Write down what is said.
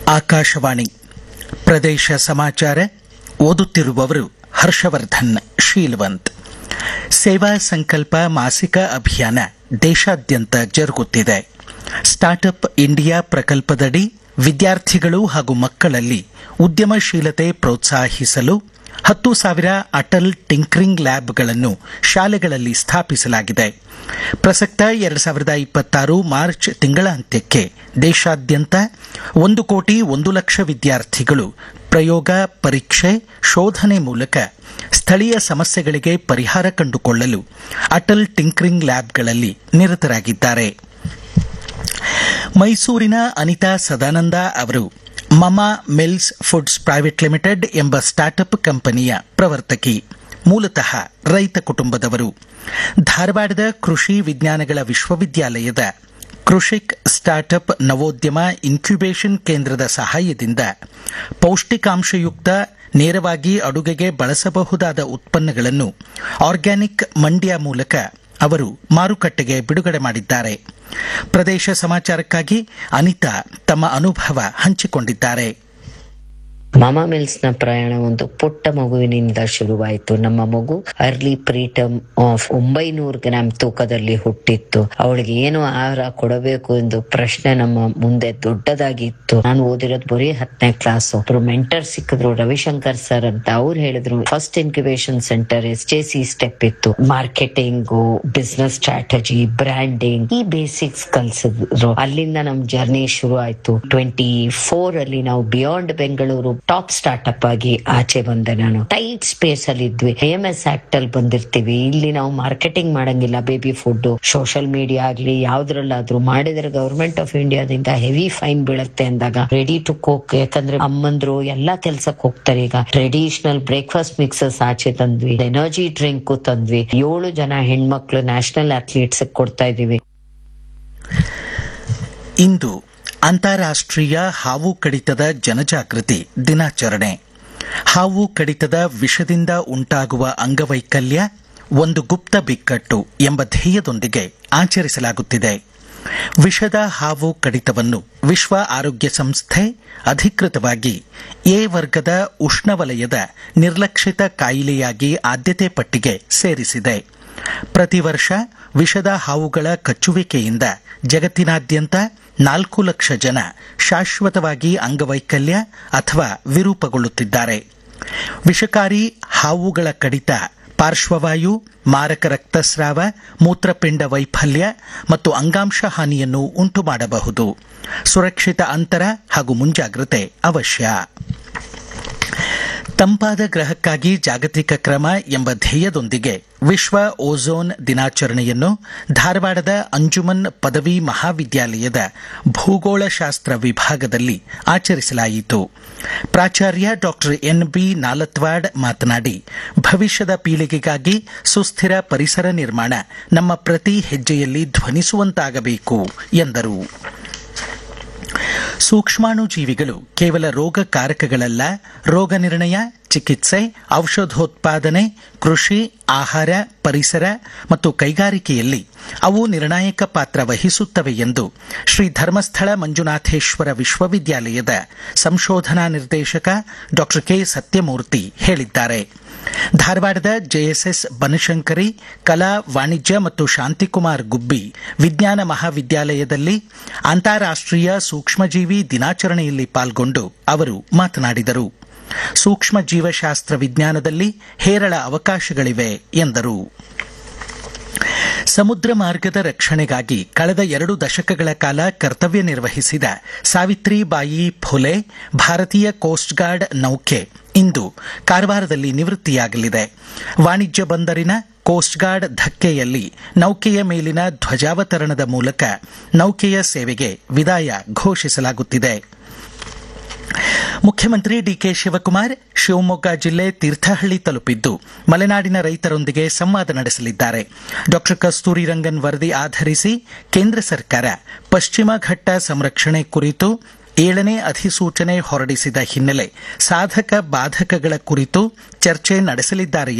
ಆಕಾಶವಾಣಿ ಪ್ರದೇಶ ಸಮಾಚಾರ ಓದುತ್ತಿರುವವರು ಹರ್ಷವರ್ಧನ್ ಶೀಲವಂತ್ ಸೇವಾ ಸಂಕಲ್ಪ ಮಾಸಿಕ ಅಭಿಯಾನ ದೇಶಾದ್ಯಂತ ಜರುಗುತ್ತಿದೆ ಸ್ಟಾರ್ಟ್ಅಪ್ ಇಂಡಿಯಾ ಪ್ರಕಲ್ಪದಡಿ ವಿದ್ಯಾರ್ಥಿಗಳು ಹಾಗೂ ಮಕ್ಕಳಲ್ಲಿ ಉದ್ಯಮಶೀಲತೆ ಪ್ರೋತ್ಸಾಹಿಸಲು ಹತ್ತು ಸಾವಿರ ಅಟಲ್ ಟಿಂಕರಿಂಗ್ ಲ್ಯಾಬ್ಗಳನ್ನು ಶಾಲೆಗಳಲ್ಲಿ ಸ್ಥಾಪಿಸಲಾಗಿದೆ ಪ್ರಸಕ್ತ ಎರಡು ಸಾವಿರದ ಇಪ್ಪತ್ತಾರು ಮಾರ್ಚ್ ತಿಂಗಳಾಂತ್ಯಕ್ಕೆ ದೇಶಾದ್ಯಂತ ಒಂದು ಕೋಟಿ ಒಂದು ಲಕ್ಷ ವಿದ್ಯಾರ್ಥಿಗಳು ಪ್ರಯೋಗ ಪರೀಕ್ಷೆ ಶೋಧನೆ ಮೂಲಕ ಸ್ಥಳೀಯ ಸಮಸ್ಯೆಗಳಿಗೆ ಪರಿಹಾರ ಕಂಡುಕೊಳ್ಳಲು ಅಟಲ್ ಟಿಂಕರಿಂಗ್ ಲ್ಯಾಬ್ಗಳಲ್ಲಿ ನಿರತರಾಗಿದ್ದಾರೆ ಮೈಸೂರಿನ ಅನಿತಾ ಸದಾನಂದ ಅವರು mama mills foods private limited ಎಂಬ ಸ್ಟಾರ್ಟ್ಅಪ್ ಕಂಪನಿಯ ಪ್ರವರ್ತಕಿ ಮೂಲತಃ ರೈತ ಕುಟುಂಬದವರು ಧಾರವಾಡದ ಕೃಷಿ ವಿಜ್ಞಾನಗಳ ವಿಶ್ವವಿದ್ಯಾಲಯದ ಕೃಷಿಕ್ ಸ್ಟಾರ್ಟ್ಅಪ್ ನವೋದ್ಯಮ ಇನ್ಕ್ಯುಬೇಷನ್ ಕೇಂದ್ರದ ಸಹಾಯದಿಂದ ಪೌಷ್ಟಿಕಾಂಶಯುಕ್ತ ನೇರವಾಗಿ ಅಡುಗೆಗೆ ಬಳಸಬಹುದಾದ ಉತ್ಪನ್ನಗಳನ್ನು ಆರ್ಗ್ಯಾನಿಕ್ ಮಂಡ್ಯ ಮೂಲಕ ಅವರು ಮಾರುಕಟ್ಟೆಗೆ ಬಿಡುಗಡೆ ಮಾಡಿದ್ದಾರೆ ಪ್ರದೇಶ ಸಮಾಚಾರಕ್ಕಾಗಿ ಅನಿತಾ ತಮ್ಮ ಅನುಭವ ಹಂಚಿಕೊಂಡಿದ್ದಾರೆ ಮಾಮಾ ಮಿಲ್ಸ್ ನ ಪ್ರಯಾಣ ಒಂದು ಪುಟ್ಟ ಮಗುವಿನಿಂದ ಶುರುವಾಯಿತು ನಮ್ಮ ಮಗು ಅರ್ಲಿ ಪ್ರೀಟಮ್ ಆಫ್ ಒಂಬೈನೂರು ಗ್ರಾಂ ತೂಕದಲ್ಲಿ ಹುಟ್ಟಿತ್ತು ಅವಳಿಗೆ ಏನು ಆಹಾರ ಕೊಡಬೇಕು ಎಂದು ಪ್ರಶ್ನೆ ನಮ್ಮ ಮುಂದೆ ದೊಡ್ಡದಾಗಿ ಇತ್ತು ನಾನು ಓದಿರೋದು ಬರೀ ಹತ್ತನೇ ಕ್ಲಾಸ್ ಒಬ್ರು ಮೆಂಟರ್ ಸಿಕ್ಕಿದ್ರು ರವಿಶಂಕರ್ ಸರ್ ಅಂತ ಅವ್ರು ಹೇಳಿದ್ರು first incubation centre S J C step ಇತ್ತು ಮಾರ್ಕೆಟಿಂಗ್ ಬಿಸ್ನೆಸ್ ಸ್ಟ್ರಾಟಜಿ ಬ್ರ್ಯಾಂಡಿಂಗ್ ಈ ಬೇಸಿಕ್ಸ್ ಕಲ್ಸಿದ್ರು ಅಲ್ಲಿಂದ ನಮ್ ಜರ್ನಿ ಶುರು ಆಯ್ತು ಟ್ವೆಂಟಿ ಫೋರ್ ಅಲ್ಲಿ ನಾವು ಬಿಯಾಂಡ್ ಬೆಂಗಳೂರು ಟಾಪ್ ಸ್ಟಾರ್ಟ್ಅಪ್ ಆಗಿ ಆಚೆ ಬಂದೆ ನಾನು ಟೈಟ್ ಸ್ಪೇಸ್ ಅಲ್ಲಿ ಇದ್ವಿ ಎಂ ಎಸ್ ಆಕ್ಟ್ ಅಲ್ಲಿ ಬಂದಿರ್ತೀವಿ ಇಲ್ಲಿ ನಾವು ಮಾರ್ಕೆಟಿಂಗ್ ಮಾಡಂಗಿಲ್ಲ ಬೇಬಿ ಫುಡ್ ಸೋಷಿಯಲ್ ಮೀಡಿಯಾ ಆಗ್ಲಿ ಯಾವ್ದ್ರಲ್ಲಾದ್ರೂ ಮಾಡಿದ್ರೆ ಗವರ್ಮೆಂಟ್ ಆಫ್ ಇಂಡಿಯಾದಿಂದ ಹೆವಿ ಫೈನ್ ಬೀಳುತ್ತೆ ಅಂದಾಗ ರೆಡಿ ಟು ಕುಕ್ ಯಾಕಂದ್ರೆ ಅಮ್ಮಂದ್ರು ಎಲ್ಲಾ ಕೆಲ್ಸಕ್ಕೆ ಹೋಗ್ತಾರೆ ಈಗ ಟ್ರೆಡಿಷನಲ್ ಬ್ರೇಕ್ಫಾಸ್ಟ್ ಮಿಕ್ಸಸ್ ಆಚೆ ತಂದ್ವಿ ಎನರ್ಜಿ ಡ್ರಿಂಕ್ ತಂದ್ವಿ ಏಳು ಜನ ಹೆಣ್ಮಕ್ಳು ನ್ಯಾಷನಲ್ ಅಥ್ಲೀಟ್ಸ್ ಕೊಡ್ತಾ ಇದೀವಿ ಇಂದು ಅಂತಾರಾಷ್ಟ್ರೀಯ ಹಾವು ಕಡಿತದ ಜನಜಾಗೃತಿ ದಿನಾಚರಣೆ ಹಾವು ಕಡಿತದ ವಿಷದಿಂದ ಉಂಟಾಗುವ ಅಂಗವೈಕಲ್ಯ ಒಂದು ಗುಪ್ತ ಬಿಕ್ಕಟ್ಟು ಎಂಬ ಧ್ಯೇಯದೊಂದಿಗೆ ಆಚರಿಸಲಾಗುತ್ತಿದೆ ವಿಷದ ಹಾವು ಕಡಿತವನ್ನು ವಿಶ್ವ ಆರೋಗ್ಯ ಸಂಸ್ಥೆ ಅಧಿಕೃತವಾಗಿ ಎ ವರ್ಗದ ಉಷ್ಣವಲಯದ ನಿರ್ಲಕ್ಷಿತ ಕಾಯಿಲೆಯಾಗಿ ಆದ್ಯತೆ ಪಟ್ಟಿಗೆ ಸೇರಿಸಿದೆ ಪ್ರತಿ ವರ್ಷ ವಿಷದ ಹಾವುಗಳ ಕಚ್ಚುವಿಕೆಯಿಂದ ಜಗತ್ತಿನಾದ್ಯಂತ ನಾಲ್ಕು ಲಕ್ಷ ಜನ ಶಾಶ್ವತವಾಗಿ ಅಂಗವೈಕಲ್ಯ ಅಥವಾ ವಿರೂಪಗೊಳ್ಳುತ್ತಿದ್ದಾರೆ ವಿಷಕಾರಿ ಹಾವುಗಳ ಕಡಿತ ಪಾರ್ಶ್ವವಾಯು ಮಾರಕ ರಕ್ತಸ್ರಾವ ಮೂತ್ರಪಿಂಡ ವೈಫಲ್ಯ ಮತ್ತು ಅಂಗಾಂಶ ಹಾನಿಯನ್ನು ಉಂಟು ಮಾಡಬಹುದು ಸುರಕ್ಷಿತ ಅಂತರ ಹಾಗೂ ಮುಂಜಾಗ್ರತೆ ಅವಶ್ಯ ತಂಪಾದ ಗ್ರಹಕ್ಕಾಗಿ ಜಾಗತಿಕ ಕ್ರಮ ಎಂಬ ಧ್ಯೇಯದೊಂದಿಗೆ ವಿಶ್ವ ಓಝೋನ್ ದಿನಾಚರಣೆಯನ್ನು ಧಾರವಾಡದ ಅಂಜುಮನ್ ಪದವಿ ಮಹಾವಿದ್ಯಾಲಯದ ಭೂಗೋಳಶಾಸ್ತ್ರ ವಿಭಾಗದಲ್ಲಿ ಆಚರಿಸಲಾಯಿತು ಪ್ರಾಚಾರ್ಯ ಡಾಕ್ಟರ್ ಎನ್ ಬಿ ನಾಲತ್ವಾಡ್ ಮಾತನಾಡಿ ಭವಿಷ್ಯದ ಪೀಳಿಗೆಗಾಗಿ ಸುಸ್ಥಿರ ಪರಿಸರ ನಿರ್ಮಾಣ ನಮ್ಮ ಪ್ರತಿ ಹೆಜ್ಜೆಯಲ್ಲಿ ಧ್ವನಿಸುವಂತಾಗಬೇಕು ಎಂದರು ಸೂಕ್ಷ್ಮಾಣು ಜೀವಿಗಳು ಕೇವಲ ರೋಗಕಾರಕಗಳಲ್ಲ ರೋಗ ನಿರ್ಣಯ ಚಿಕಿತ್ಸೆ ಔಷಧೋತ್ಪಾದನೆ ಕೃಷಿ ಆಹಾರ ಪರಿಸರ ಮತ್ತು ಕೈಗಾರಿಕೆಯಲ್ಲಿ ಅವು ನಿರ್ಣಾಯಕ ಪಾತ್ರ ವಹಿಸುತ್ತವೆ ಎಂದು ಶ್ರೀ ಧರ್ಮಸ್ಥಳ ಮಂಜುನಾಥೇಶ್ವರ ವಿಶ್ವವಿದ್ಯಾಲಯದ ಸಂಶೋಧನಾ ನಿರ್ದೇಶಕ ಡಾಕ್ಟರ್ ಕೆ ಸತ್ಯಮೂರ್ತಿ ಹೇಳಿದ್ದಾರೆ ಧಾರವಾಡದ ಜೆಎಸ್ಎಸ್ ಬನಶಂಕರಿ ಕಲಾ ವಾಣಿಜ್ಯ ಮತ್ತು ಶಾಂತಿಕುಮಾರ್ ಗುಬ್ಬಿ ವಿಜ್ಞಾನ ಮಹಾವಿದ್ಯಾಲಯದಲ್ಲಿ ಅಂತಾರಾಷ್ಟ್ರೀಯ ಸೂಕ್ಷ್ಮಜೀವಿ ದಿನಾಚರಣೆಯಲ್ಲಿ ಪಾಲ್ಗೊಂಡು ಅವರು ಮಾತನಾಡಿದರು ಸೂಕ್ಷ್ಮ ಜೀವಶಾಸ್ತ್ರ ವಿಜ್ಞಾನದಲ್ಲಿ ಹೇರಳ ಅವಕಾಶಗಳಿವೆ ಎಂದರು ಸಮುದ್ರ ಮಾರ್ಗದ ರಕ್ಷಣೆಗಾಗಿ ಕಳೆದ ಎರಡು ದಶಕಗಳ ಕಾಲ ಕರ್ತವ್ಯ ನಿರ್ವಹಿಸಿದ ಸಾವಿತ್ರಿಬಾಯಿ ಫುಲೆ ಭಾರತೀಯ ಕೋಸ್ಟ್ ಗಾರ್ಡ್ ನೌಕೆ ಇಂದು ಕಾರವಾರದಲ್ಲಿ ನಿವೃತ್ತಿಯಾಗಲಿದೆ ವಾಣಿಜ್ಯ ಬಂದರಿನ ಕೋಸ್ಟ್ ಗಾರ್ಡ್ ಧಕ್ಕೆಯಲ್ಲಿ ನೌಕೆಯ ಮೇಲಿನ ಧ್ವಜಾವತರಣದ ಮೂಲಕ ನೌಕೆಯ ಸೇವೆಗೆ ವಿದಾಯ ಘೋಷಿಸಲಾಗುತ್ತಿದೆ ಮುಖ್ಯಮಂತ್ರಿ ಡಿಕೆ ಶಿವಕುಮಾರ್ ಶಿವಮೊಗ್ಗ ಜಿಲ್ಲೆ ತೀರ್ಥಹಳ್ಳಿ ತಲುಪಿದ್ದು ಮಲೆನಾಡಿನ ರೈತರೊಂದಿಗೆ ಸಂವಾದ ನಡೆಸಲಿದ್ದಾರೆ ಡಾಕ್ಟರ್ ಕಸ್ತೂರಿ ರಂಗನ್ ವರದಿ ಆಧರಿಸಿ ಕೇಂದ್ರ ಸರ್ಕಾರ ಪಶ್ಚಿಮ ಘಟ್ಟ ಸಂರಕ್ಷಣೆ ಕುರಿತು ಏಳನೇ ಅಧಿಸೂಚನೆ ಹೊರಡಿಸಿದ ಹಿನ್ನೆಲೆ ಸಾಧಕ ಬಾಧಕಗಳ ಕುರಿತು ಚರ್ಚೆ ನಡೆಸಲಿದ್ದಾರೆ